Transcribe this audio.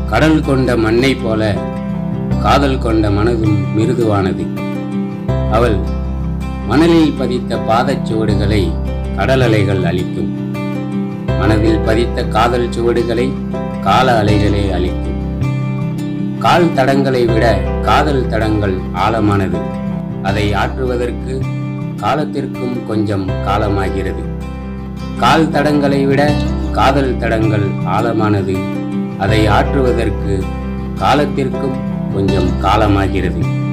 கடல் கொண்ட மண்ணை போல காதல் கொண்ட மனதும் மிருதுவானது அவள் மணலில் பதித்த பாதச்சுவடுகளை கடல் அலைகள் அளிக்கும் மனதில் பதித்த காதல் சுவடுகளை கால அலைகளே அளிக்கும் கால் தடங்களை விட காதல் தடங்கள் ஆழமானது அதை ஆற்றுவதற்கு காலத்திற்கும் கொஞ்சம் காலமாகிறது கால் தடங்களை விட காதல் தடங்கள் ஆழமானது அதை ஆற்றுவதற்கு காலத்திற்கும் கொஞ்சம் காலமாகிறது